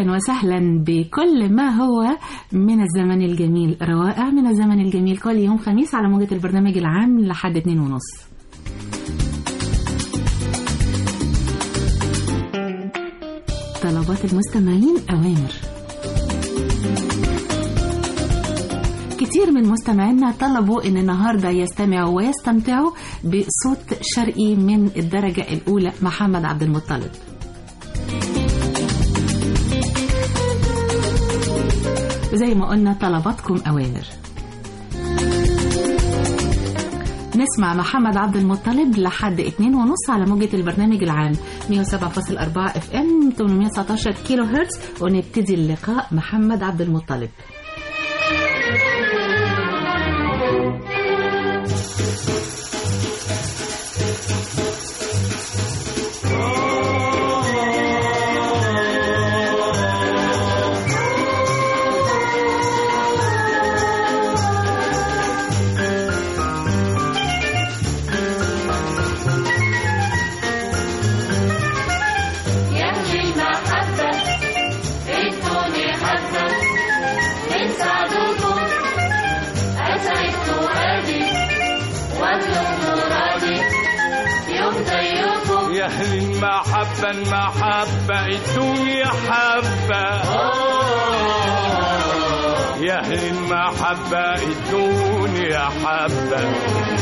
أهلا وسهلا بكل ما هو من الزمن الجميل روائع من الزمن الجميل كل يوم خميس على موجة البرنامج العام لحد اتنين ونص طلبات المستمعين أوامر كتير من مستمعينا طلبوا ان النهارده يستمعوا ويستمتعوا بصوت شرقي من الدرجه الاولى محمد عبد المطلب زي ما قلنا طلباتكم أوامر نسمع محمد عبد المطلب لحد اتنين ونص على موجة البرنامج العام 107.4 اف ام 819 كيلو هرتز ونبتدي اللقاء محمد عبد المطلب يا أهل المحبة ادوني حبة من سعدكم أسعد فؤادي وابلغ مرادي يوم زيكم يا أهل المحبة المحبة الدنيا حبة يا أهل المحبة الدنيا حبة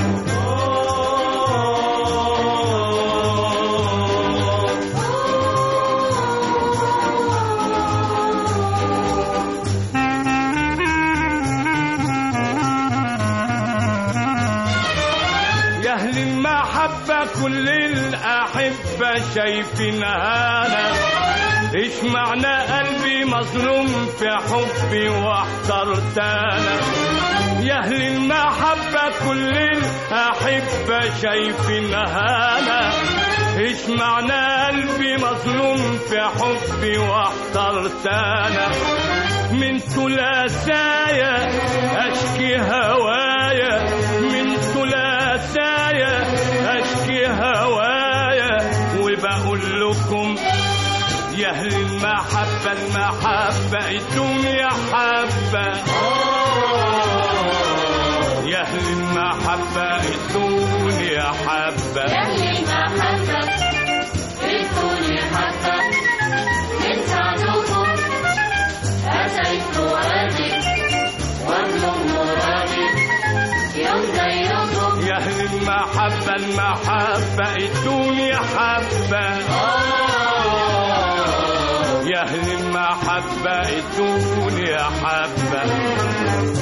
يا أهل المحبة كل الأحبة شايفين أنا إيش معنى قلبي مظلوم في حبي واحترت أنا يا أهل المحبة كل الأحبة شايفين أنا إيش معنى قلبي مظلوم في حبي واحترت أنا من ثلاثايا أشكي هوايا من ثلاثايا أشكي هوايا وبقول لكم يا أهل المحبة المحبة الدنيا حبة يا أهل المحبة الدنيا حبة يا أهل المحبة ادوني حبة من سعدكم أسعد فؤادي وابلغ مرادي يوم زيكم يا أهل المحبة المحبة الدنيا حبة يا أهل المحبة الدنيا حبة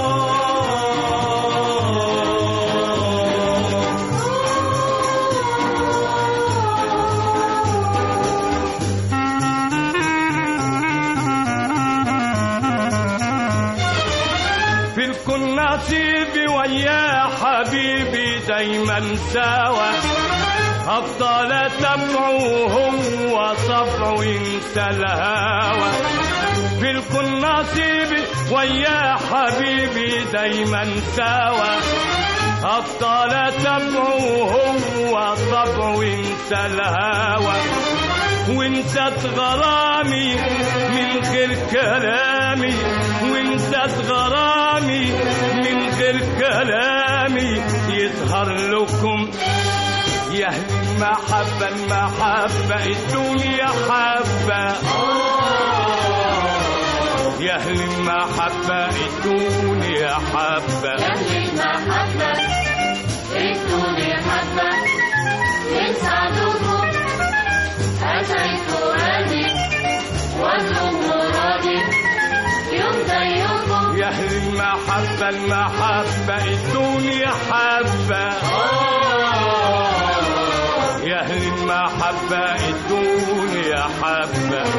في الكل نصيبي ويا حبيبي دايما سوا أفضل أتبعه هو صبعه ينسى الهوى في الكل نصيبي ويا حبيبي دايما سوا أفضل أتبعه هو صبعه ينسى الهوى وانسات غرامي من غير كلامي وانسات غرامي من غير كلامي يظهر لكم يا أهل المحبة المحبة الدنيا حبة يا أهل المحبة الدنيا حبة يا أهل المحبة ادوني حبة من سعدكم أسعد فؤادي وابلغ مرادي يوم زيكم يا أهل المحبة المحبة الدنيا حبة يا أهل المحبة الدنيا حبة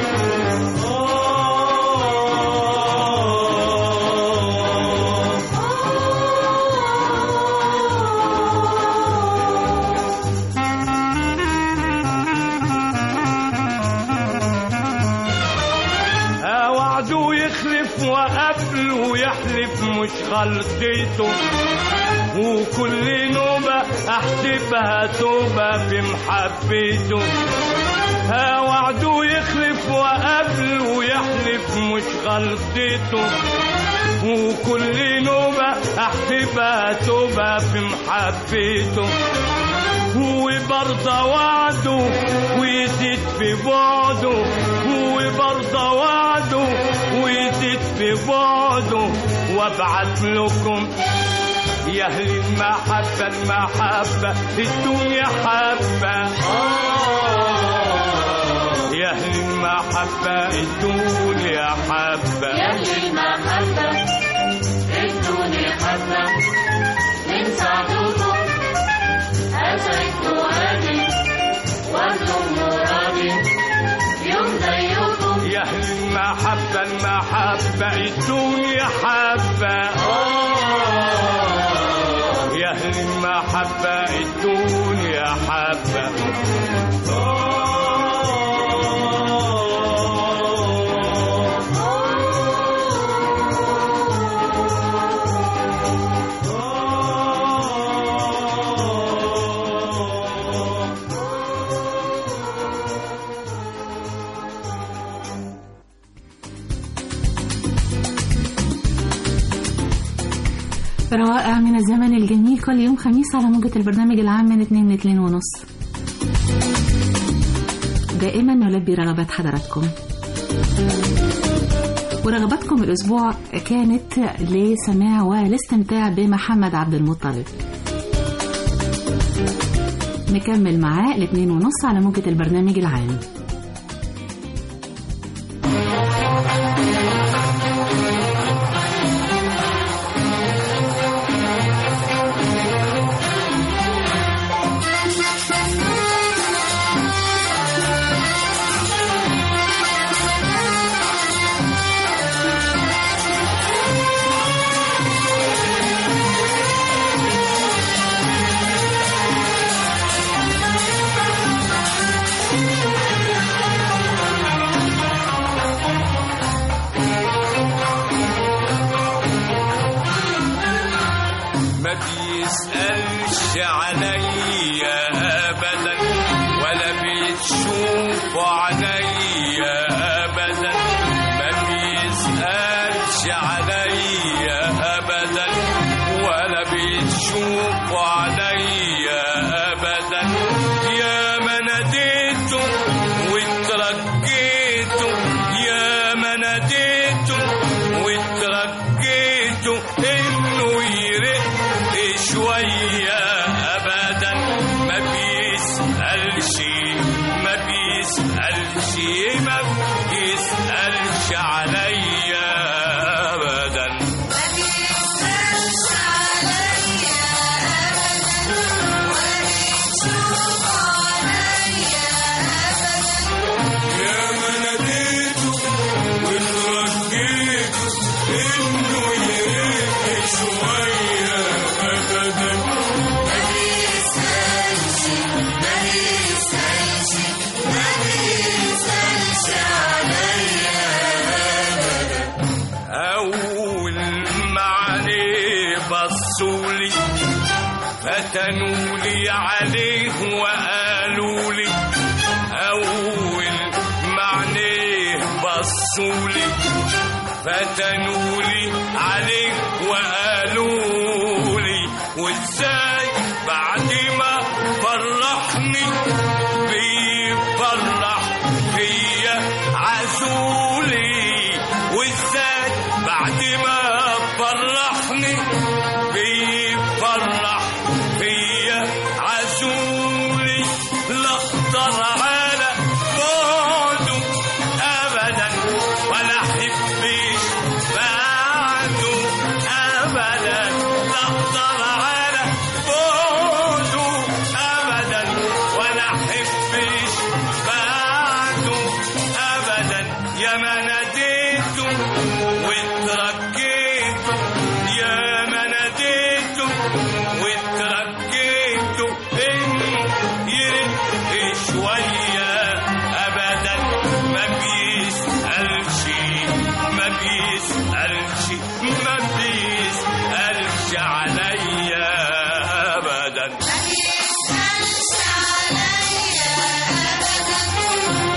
وعده يخلف وقبله يحلف مش غلطته وكل نوبة أحسبها توبة بمحبته ها وعده يخلف وقبله يحلف مش غلطته وكل نوبة أحسبها توبة في محبته وبرضى وعده ويزيد في بعده وبرضى وعده ويزيد في بعده وابعت لكم يا اهل المحبة المحبة الدنيا حبة يا اهل المحبة الدنيا حبة يا أهل المحبة ادوني حبة من سعدكم أسعد فؤادي وأبلغ مرادي يوم زيكم يا اهل المحبة المحبة الدنيا حبة يا اهل المحبة الدنيا حبة روائع من الزمن الجميل كل يوم خميس على موجة البرنامج العام من 2 ل 2 ونص دائما نلبي رغبات حضراتكم ورغباتكم الأسبوع كانت لسماع والاستمتاع بمحمد عبد المطلب نكمل معاه الاثنين ونص على موجة البرنامج العام ما بيسألش عليا أبدا ولا بتشوف عليا أبدا ما بيسألش عليا أبدا ولا بتشوف عليا أبدا يا ما ناديته واترجيته يا ما ناديته واترجيته انه يرق شوية أبدا ما بيسألش ما بيسألش ما بيسألش عليا أبدا يا ما ناديته واترجيته انه يرق شوية أبدا أول ما عليه بصولي فتنولي عليه وقالوا لي أول ما عليه بصولي فتنولي عليه وقالوا لي وازاي بعد ما فرحني بيفرح فيا عزولي وازاي بعد ما فرحني بيفرح فيا عزولي لا اقدر على بعده ابدا ولا احبش بعده ابدا لا اقدر على بعده ابدا ولا احبش بعده ابدا يا ما ناديته واتركيته يا ما ناديته واتركيته انه يرق شويه ابدا ما بيسالش ما بيسالش ما بيسالش عليا ابدا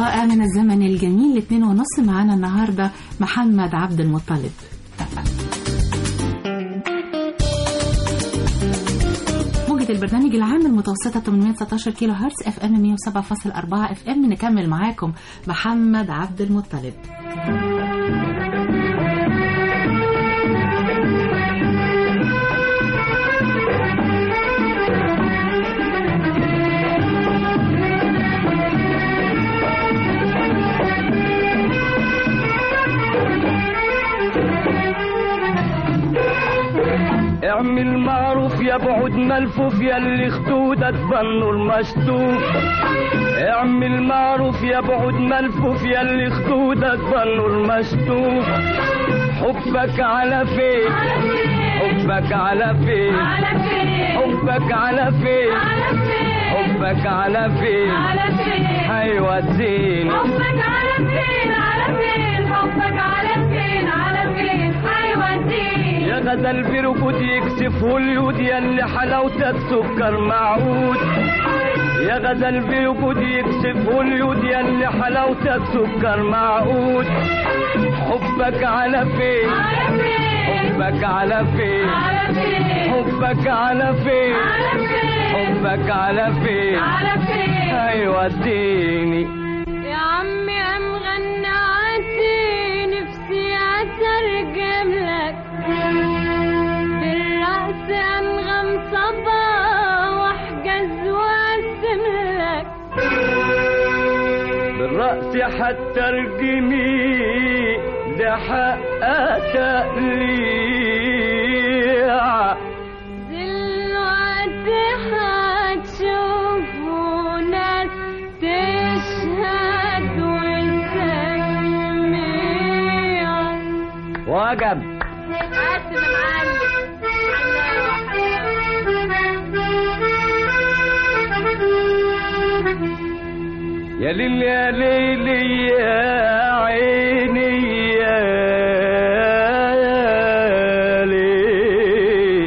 روائع من الزمن الجميل الاثنين ونص معانا النهاردة محمد عبد المطلب موجة البرنامج العام المتوسطة 819 كيلو هرتز اف ام 107.4 اف ام نكمل معاكم محمد عبد المطلب اعمل معروف يا بعد ملفوف يا اللي خدودك ظنوا المشطوف اعمل معروف يا بعد ملفوف يا اللي خدودك ظنوا المشطوف حبك على فين حبك على فين حبك على فين حبك على فين هيوديني حبك على فين على فين حبك على فين على فين حيوديني يا غزل بركود يكسفه اليود يا اللي حلاوتك سكر معود يا غزل بركود يكسفه اليود يا اللي حلاوتك سكر معود حبك على فين على فين حبك على فين على فين حبك على فين على فين حبك على فين على فين هيوديني يا عمي ام غنعتي نفسي اترجم لك بالرأس انغم صبا واحجز واسم لك بالرأس حتى ارجمي ده حق تقليع دلوقتي هتشوفوا ناس تشهد وتسمع وجب قدم يا ليل يا ليل يا عيني يا ليل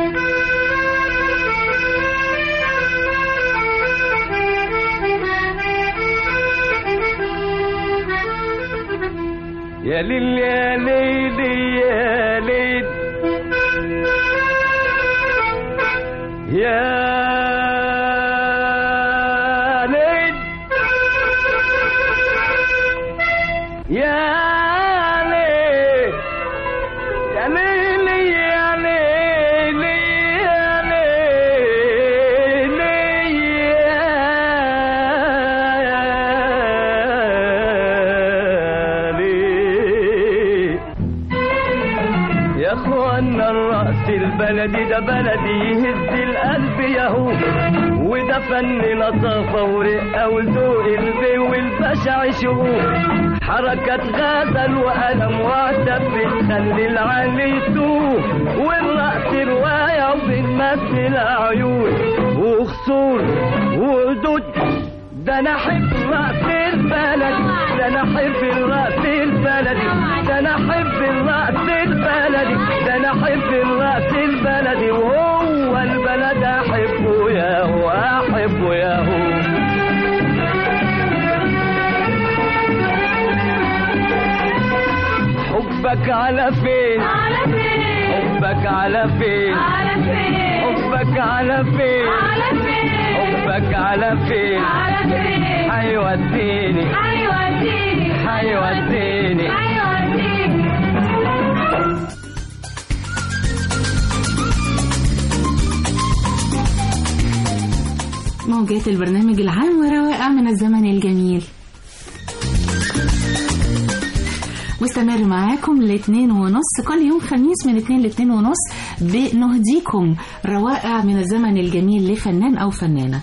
يا ليل يا ليل يا ليل يا ليل يا ليل يا ليل يا ليل يا ليل يا ليل يا اخوانا الرأس البلدي ده بلدي يهز القلب ياهو وده فن لطافة ورقة وذوق البي والبشع شهور حركة غزل وقلم وعتب بتخلي العالي يتوه والرأس رواية وبنمثل عيون وخصور وردود ده انا احب الرأس البلدي ده انا احب الرأس البلدي ده انا احب الرأس البلدي ده انا احب الرأس البلدي وهو البلد احبه يا هو احبه يا هو حبك على فين على فين حبك على فين على فين حبك على فين على فين حبك على فين على فين هيوديني حيوديني هيوديني حيوديني موجات البرنامج العام وروائع من الزمن الجميل مستمر معاكم لاثنين ونص كل يوم خميس من اتنين لاتنين ونص بنهديكم روائع من الزمن الجميل لفنان أو فنانة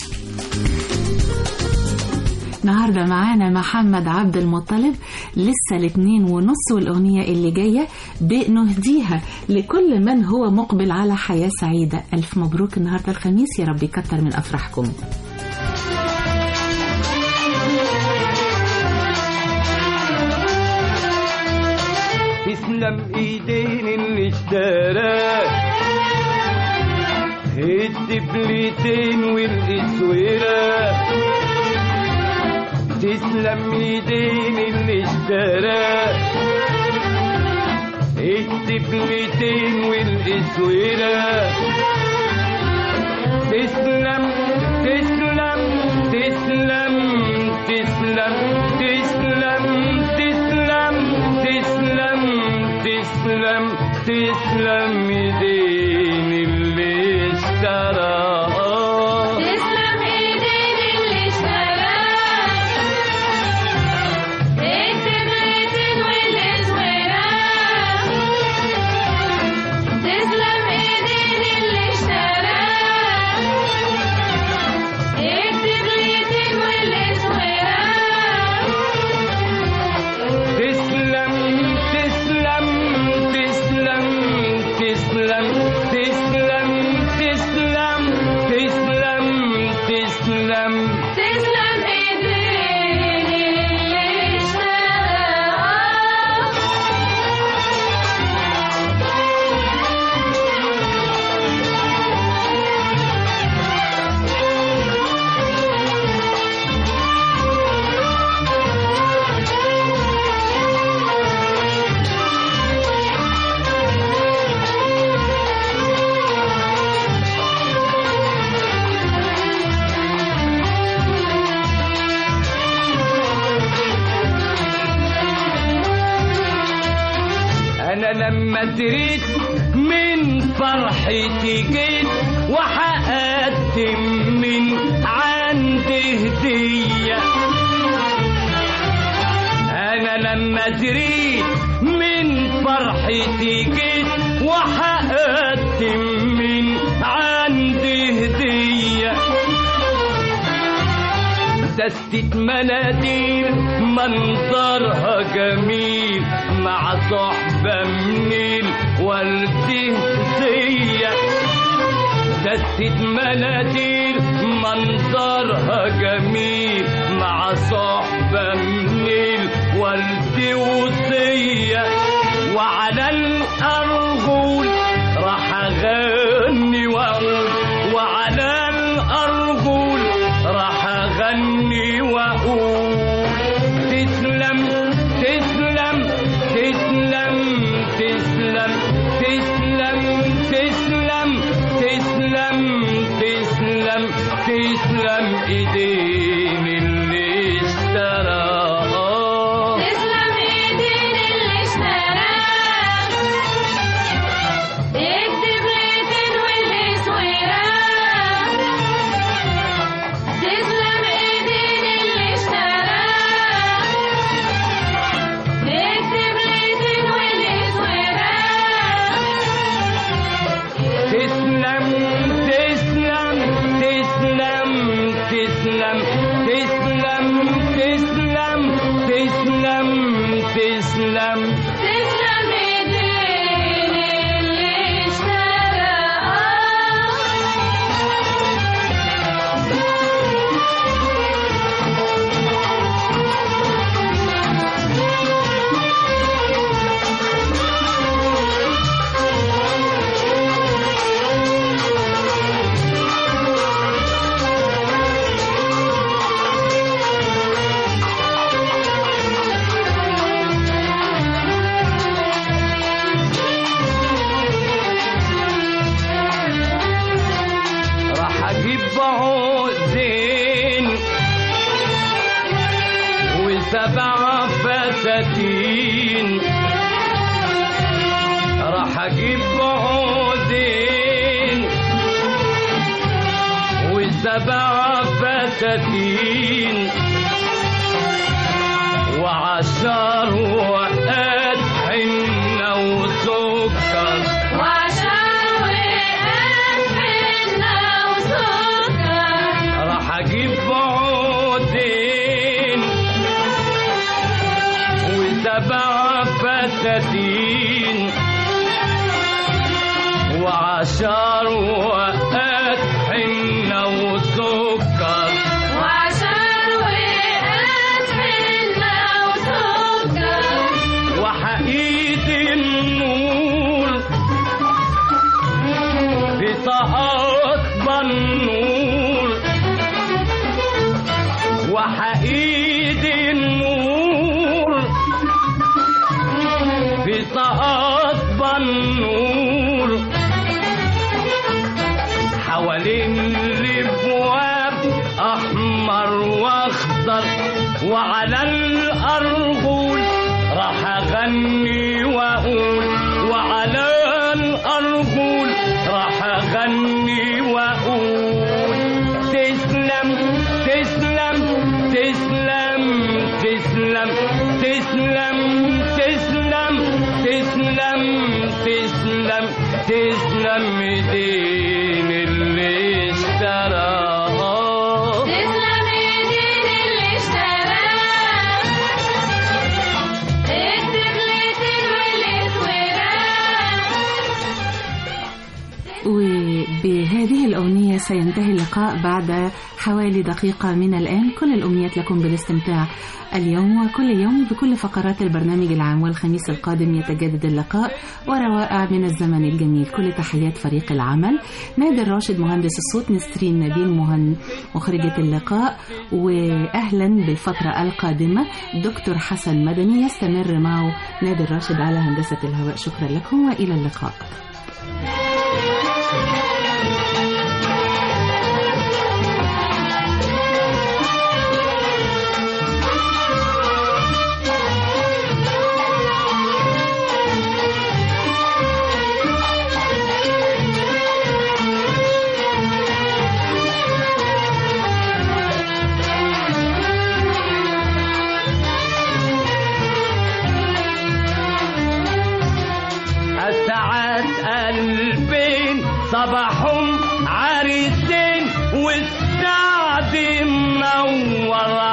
النهارده معانا محمد عبد المطلب لسه الاثنين ونص والأغنية اللي جاية بنهديها لكل من هو مقبل على حياة سعيدة ألف مبروك النهارده الخميس يا رب يكتر من أفراحكم تسلم ايدين اللي اشتراه الدبلتين والاسوره تسلم ايدين اللي اشتراه الدبلتين والاسوره تسلم تسلم تسلم تسلم تسلم تسلم تسلم تسلم تسلم ايدين اللي اشتراها تسلم ايدين اللي اشتراك التبريتين والاسوراك تسلم ايدين اللي اشتراك التبريتين والاسوراك تسلم تسلم تسلم تسلم تسلم تسلم تسلم تسلم تسلم ايدين اللي اشتراك انا لما دريت من فرحتي جيت وحقدم من عندي هديه انا لما دريت من فرحتي جيت وحقدم من عندي هديه دستة مناديل منظرها جميل مع صحبة من الورد زية دستة مناديل منظرها جميل مع صحبة من الورد وصية وعلى الأرجل راح أغني وأقول وعلى الأرجل راح أغني وأقول تسلم تسلم تسلم تسلم تسلم تسلم تسلم تسلم تسلم ايدين اللي اشتراها تسلم ايدين اللي اشتراك التبريتين والاسوراك تسلم ايدين اللي اشتراك التبريتين والاسوراك تسلم تسلم تسلم تسلم تسلم تسلم تسلم تسلم تسلم ايدين اللي اشتراك راح اجيب عقدين وسبع فساتين راح اجيب عقدين وسبع فساتين وعشر وقت حنة وسكر وعشان وقت حنة وسكر راح اجيب عودين وسبع فساتين وعشر وقت حنة وسكر وعشان وقت حنة وسكر وحقيد النور بطاقة النور وحقيد ايدي النور في طاقات النور حوالين الابواب احمر واخضر وعلى الارجل راح اغني واقول وعلى الارجل راح اغني واقول تسلم تسلم تسلم تسلم تسلم تسلم تسلم تسلم تسلم ايدين اللي اشتراها تسلم ايدين اللي اشتراه التكليتين والاسوراه وبهذه الأغنية سينتهي اللقاء بعد حوالي دقيقة من الآن كل الأمنيات لكم بالاستمتاع اليوم وكل يوم بكل فقرات البرنامج العام والخميس القادم يتجدد اللقاء وروائع من الزمن الجميل كل تحيات فريق العمل نادر راشد مهندس الصوت نسترين نبيل مهن مخرجة اللقاء وأهلا بالفترة القادمة دكتور حسن مدني يستمر معه نادر راشد على هندسة الهواء شكرا لكم وإلى اللقاء أسعد قلبين صباحهم عريسين والسعد منور